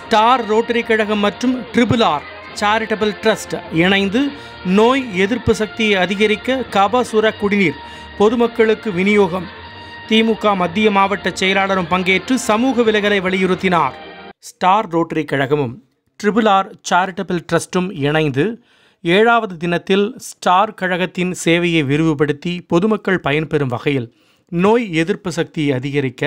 Star rotary கழகம் மற்றும் triple R charitable trust இணைந்து நோய் எதிர்ப்பு சக்தியை அதிகரிக்க கபசுர குடிநீர் பொதுமக்களுக்கு விநியோகம் திமுக மத்திய மாவட்ட செயலாளரும் பங்கேற்று சமூக விலகலை வலியுறுத்தினார் ஸ்டார் ரோட்டரி கழகமும் ட்ரிபிள் ஆர் சேரிட்டபிள் ட்ரஸ்டும் இணைந்து ஏழாவது தினத்தில் ஸ்டார் கழகத்தின் சேவையை விரிவுபடுத்தி பொதுமக்கள் பயன்பெறும் வகையில் நோய் எதிர்ப்பு சக்தியை அதிகரிக்க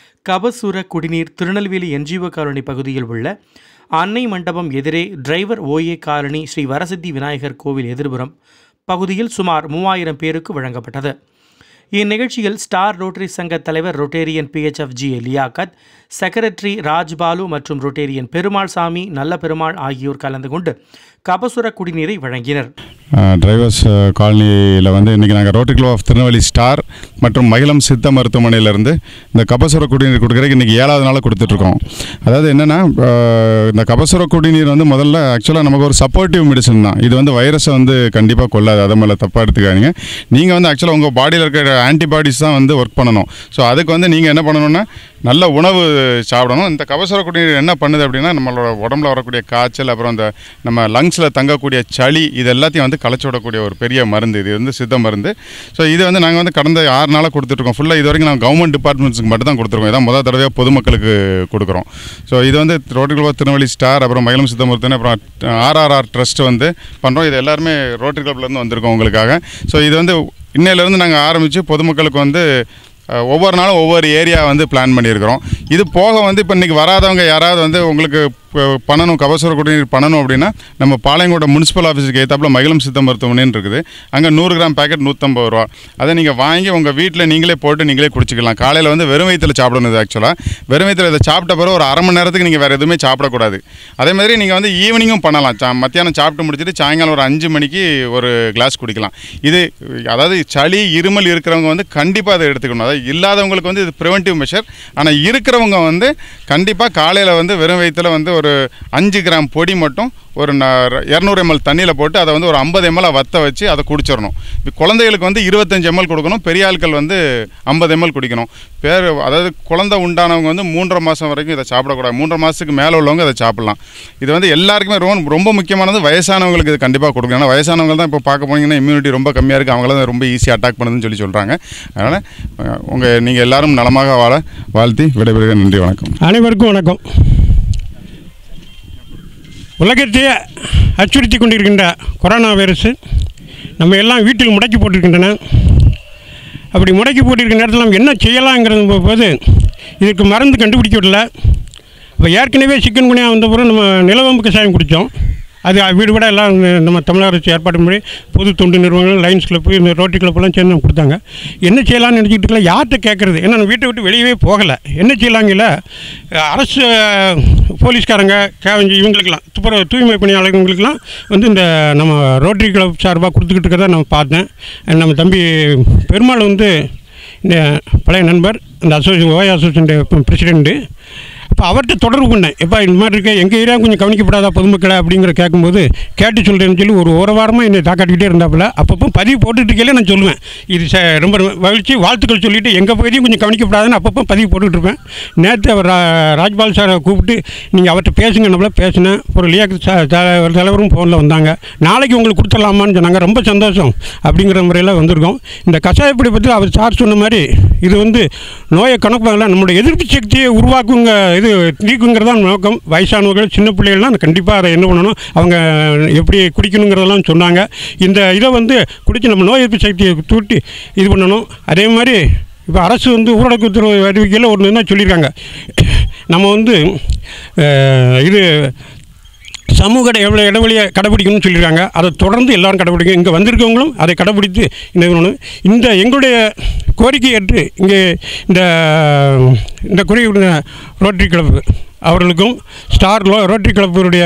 கபசுர குடிநீர் திருநெல்வேலி என்ஜிஓ காலனி பகுதியில் உள்ள அன்னை மண்டபம் எதிரே driver OA colony Shri Varasiddhi Vinayagar கோவில் எதிர்புறம் பகுதியில் சுமார் மூவாயிரம் பேருக்கு வழங்கப்பட்டது இந்நிகழ்ச்சியில் ஸ்டார் ரோட்டரி சங்க தலைவர் rotarian PHFG Liaqat secretary Rajbalu மற்றும் ரொட்டேரியன் பெருமாள் சாமி நல்ல பெருமாள் ஆகியோர் கலந்து கொண்டு கபசுர குடிநீரை வழங்கினர் டிரைவர்ஸ் காலனியில் வந்து இன்றைக்கி நாங்கள் rotary club of Tirunelveli star மற்றும் மகிழம் சித்த மருத்துவமனையிலேருந்து இந்த கபசுர குடிநீர் கொடுக்குறதுக்கு இன்றைக்கி ஏழாவது நாளாக கொடுத்துட்ருக்கோம் அதாவது என்னென்னா இந்த கபசுர குடிநீர் வந்து முதல்ல ஆக்சுவலாக நமக்கு ஒரு சப்போர்ட்டிவ் மெடிசன் தான் இது வந்து வைரஸை வந்து கண்டிப்பாக கொள்ளாது அதை மேலே தப்பாக எடுத்துக்காதீங்க நீங்கள் வந்து ஆக்சுவலாக உங்கள் பாடியில் இருக்கிற ஆன்டிபாடிஸ் தான் வந்து ஒர்க் பண்ணணும் ஸோ அதுக்கு வந்து நீங்கள் என்ன பண்ணணும்னா நல்ல உணவு சாப்பிடணும் இந்த கபசுர குடிநீர் என்ன பண்ணுது அப்படின்னா நம்மளோட உடம்புல வரக்கூடிய காய்ச்சல் அப்புறம் இந்த நம்ம லங்ஸில் தங்கக்கூடிய சளி இது எல்லாத்தையும் வந்து களைச்சி விடக்கூடிய ஒரு பெரிய மருந்து இது வந்து சித்த மருந்து ஸோ இது வந்து நாங்கள் வந்து கடந்த ஆறு நாளாக கொடுத்துட்ருக்கோம் ஃபுல்லாக இது வரைக்கும் நாங்கள் கவர்மெண்ட் டிபார்ட்மெண்ட்ஸுக்கு மட்டும் தான் கொடுத்துருக்கோம் இதான் முதல் தடவையாக பொதுமக்களுக்கு கொடுக்குறோம் ஸோ இது வந்து ரோட்டரி கிளப் திருநெல்வேலி ஸ்டார் அப்புறம் மயிலம் சித்த மருத்துவம் அப்புறம் ஆர்ஆர்ஆர் ட்ரஸ்ட் வந்து பண்ணுறோம் இது எல்லாருமே ரோட்டரி கிளப்லேருந்து வந்திருக்கோம் உங்களுக்காக ஸோ இது வந்து இன்னையிலேருந்து நாங்கள் ஆரம்பித்து பொதுமக்களுக்கு வந்து அஹ், ஒவ்வொரு நாளும் ஒவ்வொரு ஏரியா வந்து பிளான் பண்ணியிருக்கிறோம் இது போக வந்து இப்போ இன்றைக்கி வராதவங்க யாராவது வந்து உங்களுக்கு இப்போ பண்ணணும் கபசுர குடிநீர் பண்ணணும் அப்படின்னா நம்ம பாளையங்கோட்டை முனிசிபல் ஆஃபீஸுக்கு ஏற்றாப்புல மகிழம் சித்த மருத்துவமனைன்னு இருக்குது அங்கே நூறு கிராம் பேக்கெட் நூற்றம்பது ரூபா அதை நீங்கள் வாங்கி உங்கள் வீட்டில் நீங்களே போட்டு நீங்களே குடிச்சிக்கலாம் காலையில் வந்து வெறும் வயிற்றில் சாப்பிடணும் இது ஆக்சுவலாக வெறும் வயிற்றில் இதை சாப்பிட்ட பிறகு ஒரு அரை மணி நேரத்துக்கு நீங்கள் வேறு எதுவுமே சாப்பிடக்கூடாது அதே மாதிரி நீங்கள் வந்து ஈவினிங்கும் பண்ணலாம் சா மத்தியானம் சாப்பிட்டு முடிச்சுட்டு சாயங்காலம் ஒரு அஞ்சு மணிக்கு ஒரு கிளாஸ் குடிக்கலாம் இது அதாவது சளி இருமல் இருக்கிறவங்க வந்து கண்டிப்பாக அதை எடுத்துக்கணும் அதாவது இல்லாதவங்களுக்கு வந்து இது ப்ரிவென்டிவ் மெஷர் ஆனால் இருக்கிறவங்க வந்து கண்டிப்பாக காலையில் வந்து வெறும் வயிற்றில் வந்து ஒரு அஞ்சு கிராம் பொடி மட்டும் ஒரு இரநூறு எம்எல் தண்ணியில் போட்டு அதை வந்து ஒரு ஐம்பது எம்எல் வத்த வச்சு அதை குடிச்சிடணும் இப்போ குழந்தைகளுக்கு வந்து இருபத்தஞ்சு எம்எல் கொடுக்கணும் பெரிய ஆட்கள் வந்து ஐம்பது எம்எல் குடிக்கணும் பேர் அதாவது குழந்தை உண்டானவங்க வந்து மூன்றரை மாதம் வரைக்கும் இதை சாப்பிடக்கூடாது மூன்றரை மாதத்துக்கு மேலே உள்ளவங்க அதை சாப்பிடலாம் இது வந்து எல்லாருக்குமே ரொம்ப ரொம்ப முக்கியமானது வயசானவங்களுக்கு இது கண்டிப்பாக கொடுக்கணும் ஏன்னா வயசானவங்க தான் இப்போ பார்க்க போனீங்கன்னா இம்யூனிட்டி ரொம்ப கம்மியாக இருக்குது அவங்கள தான் ரொம்ப ஈஸியாக அட்டாக் பண்ணுதுன்னு சொல்லி சொல்கிறாங்க அதனால் உங்கள் நீங்கள் எல்லாரும் நலமாக வாழ வாழ்த்தி விடைபெறுகிறேன் நன்றி வணக்கம் அனைவருக்கும் வணக்கம் உலகத்தையே அச்சுறுத்தி கொண்டிருக்கின்ற கொரோனா வைரஸ் நம்ம எல்லாம் வீட்டில் முடக்கி போட்டிருக்கின்றன அப்படி முடக்கி போட்டிருக்கிற நேரத்தில் நம்ம என்ன செய்யலாங்கிறது போது இதுக்கு மருந்து கண்டுபிடிக்கவில்லை இப்போ ஏற்கனவே சிக்கன் குனியா வந்த பிறகு நம்ம நிலவம்பு கஷாயம் குடித்தோம் அது வீடு வீட எல்லாம் நம்ம தமிழக அரசு ஏற்பாடு பண்ணி பொது தொண்டு நிறுவனங்கள் லைன்ஸ் கிளப்பு இந்த ரோட்டரி கிளப்லாம் சேர்ந்து நம்ம கொடுத்தாங்க என்ன செய்யலாம்னு நினச்சிக்கிட்டு இருக்கலாம் யார்கிட்ட கேட்குறது ஏன்னா நம்ம வீட்டை விட்டு வெளியவே போகலை என்ன செய்யலாங்கல்ல அரசு போலீஸ்காரங்க கேவஞ்சி இவங்களுக்கெல்லாம் துப்புரவு தூய்மை பணியாளர்களுக்கெல்லாம் வந்து இந்த நம்ம ரோட்டரி கிளப் சார்பாக கொடுத்துக்கிட்டு இருக்கிறத நம்ம பார்த்தேன் நம்ம தம்பி பெருமாள் வந்து இந்த பழைய நண்பர் இந்த அசோசியேஷன் ஓய் அசோசியேஷன் பிரசிடெண்ட்டு அப்போ அவர்கிட்ட தொடர்பு பண்ணேன் எப்பா இந்த மாதிரி இருக்க எங்கள் ஏரியா கொஞ்சம் கவனிக்கப்படாதா பொதுமக்களை அப்படிங்கிற கேட்கும்போது கேட்டு சொல்கிறேன்னு சொல்லி ஒரு ஒரு வாரமாக என்னை தாக்காட்டிக்கிட்டே இருந்தாப்புல அப்பப்போ பதிவு போட்டுட்டு இருக்கையில நான் சொல்லுவேன் இது ச ரொம்ப மகிழ்ச்சி வாழ்த்துக்கள் சொல்லிவிட்டு எங்கள் பகுதியும் கொஞ்சம் கவனிக்கப்படாதுன்னு அப்பப்போ பதிவு போட்டுட்டு இருப்பேன் நேற்று அவர் ரா- ராஜ்பால் சாரை கூப்பிட்டு நீங்கள் அவர்கிட்ட பேசுங்க நம்மள பேசினேன் ஒரு லியாக்கு ச- த- ஒரு தலைவரும் ஃபோனில் வந்தாங்க நாளைக்கு உங்களுக்கு கொடுத்துடலாமான்னு சொன்னாங்க ரொம்ப சந்தோஷம் அப்படிங்கிற முறையில் வந்திருக்கோம் இந்த கஷாயப்படி பற்றி அவர் சார் சொன்ன மாதிரி இது வந்து நோயை கணக்கு பண்ணல நம்மளுடைய எதிர்ப்பு சக்தியை உருவாக்குங்க இது நீக்குங்கிறது தான் நோக்கம் வயசானவர்கள் சின்ன பிள்ளைகள்லாம் கண்டிப்பாக அதை என்ன பண்ணணும் அவங்க எப்படி குடிக்கணுங்கிறதெல்லாம் சொன்னாங்க இந்த இதை வந்து குடிச்சு நம்ம நோய் எதிர்ப்பு சக்தியை தூட்டி இது பண்ணணும் அதே மாதிரி இப்போ அரசு வந்து ஊரடங்கு உத்தரவு அறிவிக்கையில் ஒன்று என்ன சொல்லியிருக்காங்க நம்ம வந்து அஹ், இது சமூக இடை- எவ்வளோ இடைவெளியை கடைபிடிக்கணும்னு சொல்லியிருக்காங்க அதை தொடர்ந்து எல்லாரும் கடைபிடிக்கணும் இங்கே வந்திருக்கவங்களும் அதை கடைபிடித்து இந்த பண்ணணும். இந்த எங்களுடைய கோரிக்கை ஏற்று இங்கே இந்த இந்த குறிப்பிட்ட ரோட்டரி கிளப் அவர்களுக்கும் ஸ்டார் லோ ரோட்டரி கிளப்பினுடைய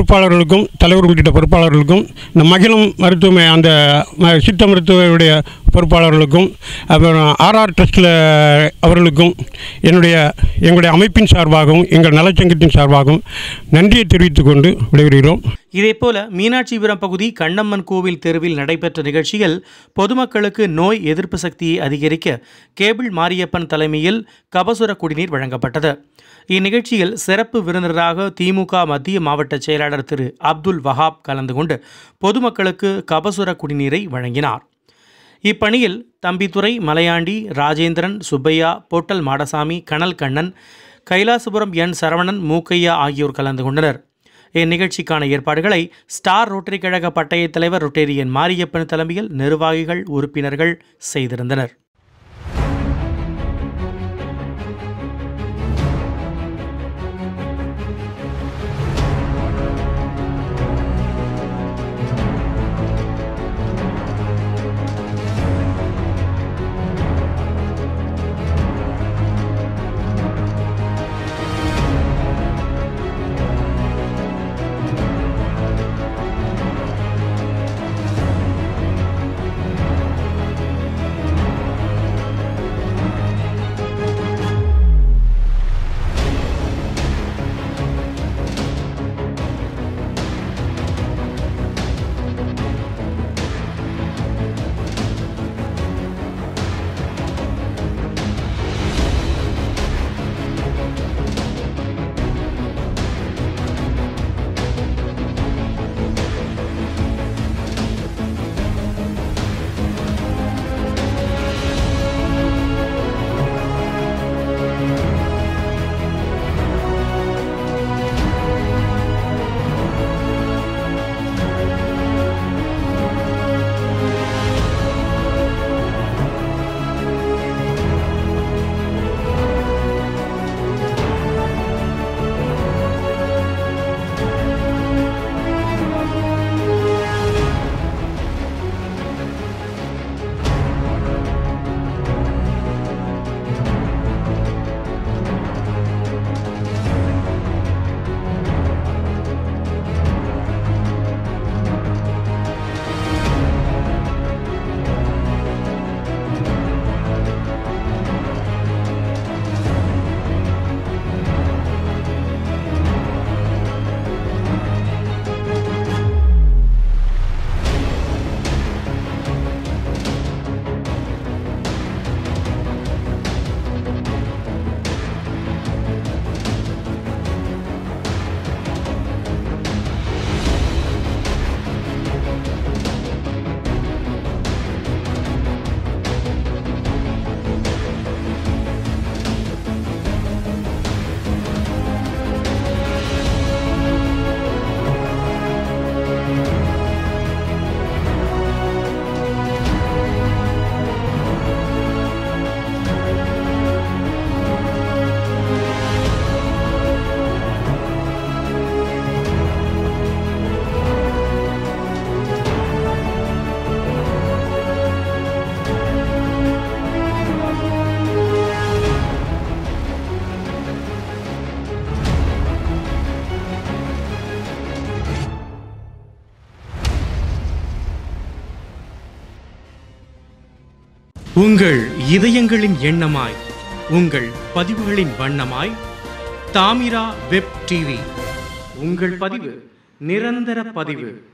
பொறுப்பாளர்களுக்கும் தலைவர் உள்ளிட்ட பொறுப்பாளர்களுக்கும் இந்த மகிழம் மருத்துவமை அந்த ம- சித்த மருத்துவருடைய பொறுப்பாளர்களுக்கும் அப்புறம் ஆர்ஆர் ட்ரஸ்டில் அவர்களுக்கும் என்னுடைய எங்களுடைய அமைப்பின் சார்பாகவும் எங்கள் நலச்சங்கத்தின் சார்பாகவும் நன்றியை தெரிவித்துக் கொண்டு விடைபெறுகிறோம் இதேபோல மீனாட்சிபுரம் பகுதி கண்ணம்மன் கோவில் தெருவில் நடைபெற்ற நிகழ்ச்சியில் பொதுமக்களுக்கு நோய் எதிர்ப்பு சக்தியை அதிகரிக்க கேபிள் மாரியப்பன் தலைமையில் கபசுர குடிநீர் வழங்கப்பட்டது இந்நிகழ்ச்சியில் சிறப்பு விருந்தினராக திமுக மத்திய மாவட்ட செயலாளர் திரு அப்துல் வஹாப் கலந்து கொண்டு பொதுமக்களுக்கு கபசுர குடிநீரை வழங்கினார் இப்பணியில் தம்பித்துறை மலையாண்டி ராஜேந்திரன் சுப்பையா பொட்டல் மாடசாமி கனல் கண்ணன் கைலாசபுரம் என் சரவணன் மூக்கையா ஆகியோர் கலந்து கொண்டனர் இந்நிகழ்ச்சிக்கான ஏற்பாடுகளை ஸ்டார் ரோட்டரி கழக பட்டய தலைவர் ரொட்டேரியன் மாரியப்பன் தலைமையில் நிர்வாகிகள் உறுப்பினர்கள் செய்திருந்தனர் உங்கள் இதயங்களின் எண்ணமாய் உங்கள் பதிவுகளின் வண்ணமாய் தாமிரா வெப் டிவி உங்கள் பதிவு நிரந்தர பதிவு